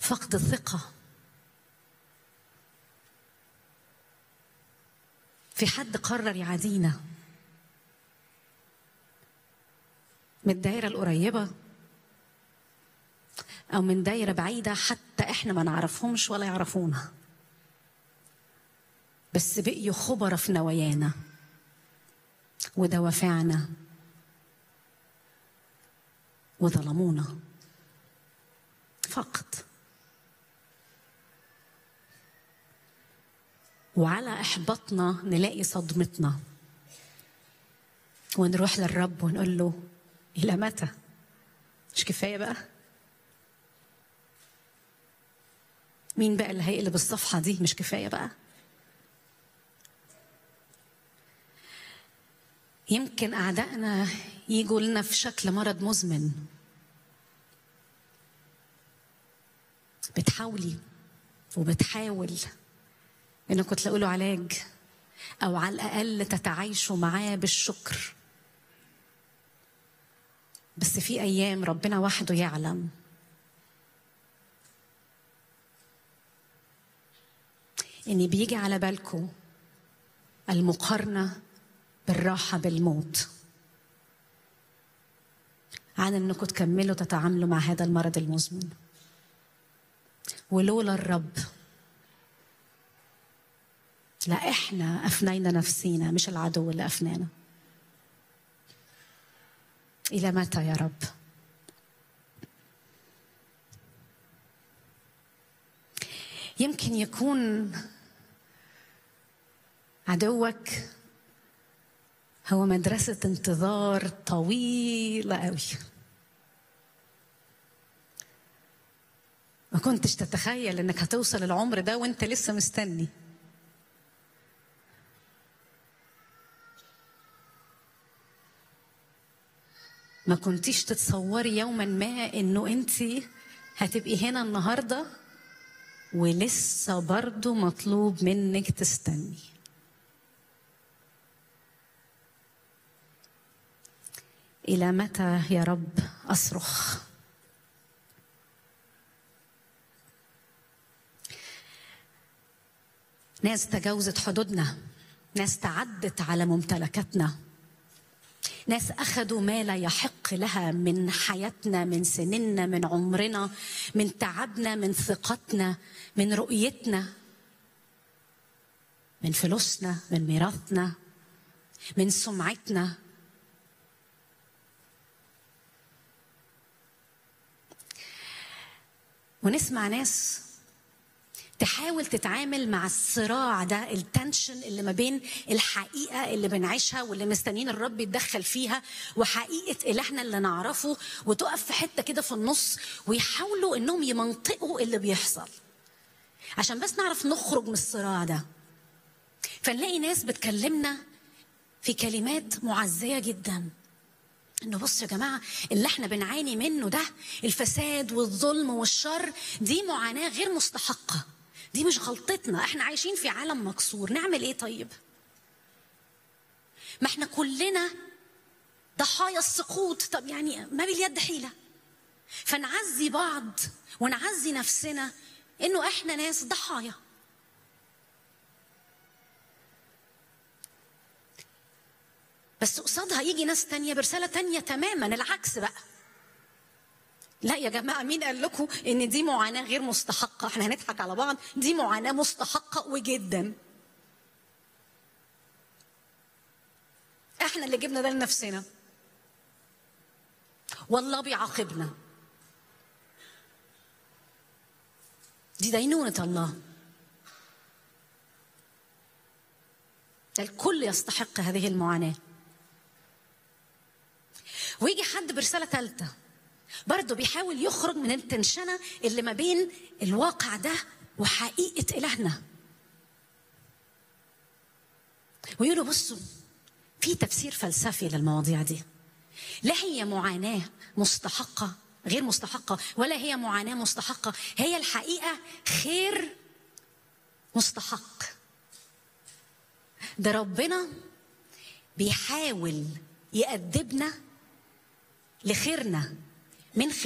فقد الثقة في حد قرر يعادينا من الدايرة القريبة أو من دايرة بعيدة حتى إحنا ما نعرفهمش ولا يعرفونا بس بقيوا خبرة في نوايانا ودوافعنا وظلمونا فقط وعلى احباطنا نلاقي صدمتنا ونروح للرب ونقول له الى متى مش كفايه بقى مين بقى اللي هيقلب الصفحه دي مش كفايه بقى يمكن اعدائنا يجوا لنا في شكل مرض مزمن بتحاولي وبتحاول انكم تلاقوا له علاج او على الاقل تتعايشوا معاه بالشكر بس في ايام ربنا وحده يعلم ان بيجي على بالكم المقارنه بالراحه بالموت عن انكم تكملوا تتعاملوا مع هذا المرض المزمن ولولا الرب لا احنا افنينا نفسينا مش العدو اللي افنانا الى متى يا رب يمكن يكون عدوك هو مدرسة انتظار طويلة قوي ما كنتش تتخيل انك هتوصل العمر ده وانت لسه مستني ما كنتيش تتصوري يوما ما انه انت هتبقي هنا النهارده ولسه برضه مطلوب منك تستني الى متى يا رب اصرخ ناس تجاوزت حدودنا ناس تعدت على ممتلكاتنا ناس اخذوا ما لا يحق لها من حياتنا من سننا من عمرنا من تعبنا من ثقتنا من رؤيتنا من فلوسنا من ميراثنا من سمعتنا ونسمع ناس تحاول تتعامل مع الصراع ده التنشن اللي ما بين الحقيقة اللي بنعيشها واللي مستنيين الرب يتدخل فيها وحقيقة إلهنا اللي نعرفه وتقف في حتة كده في النص ويحاولوا إنهم يمنطقوا اللي بيحصل عشان بس نعرف نخرج من الصراع ده فنلاقي ناس بتكلمنا في كلمات معزية جدا انه بصوا يا جماعه اللي احنا بنعاني منه ده الفساد والظلم والشر دي معاناه غير مستحقه دي مش غلطتنا احنا عايشين في عالم مكسور نعمل ايه طيب ما احنا كلنا ضحايا السقوط طب يعني ما باليد حيله فنعزي بعض ونعزي نفسنا انه احنا ناس ضحايا بس قصادها يجي ناس تانية برسالة تانية تماما العكس بقى لا يا جماعة مين قال لكم إن دي معاناة غير مستحقة؟ إحنا هنضحك على بعض، دي معاناة مستحقة وجدا. إحنا اللي جبنا ده لنفسنا. والله بيعاقبنا. دي دينونة الله. الكل يستحق هذه المعاناة. ويجي حد برسالة ثالثة برضه بيحاول يخرج من التنشنة اللي ما بين الواقع ده وحقيقة إلهنا ويقولوا بصوا في تفسير فلسفي للمواضيع دي لا هي معاناة مستحقة غير مستحقة ولا هي معاناة مستحقة هي الحقيقة خير مستحق ده ربنا بيحاول يأدبنا لخيرنا من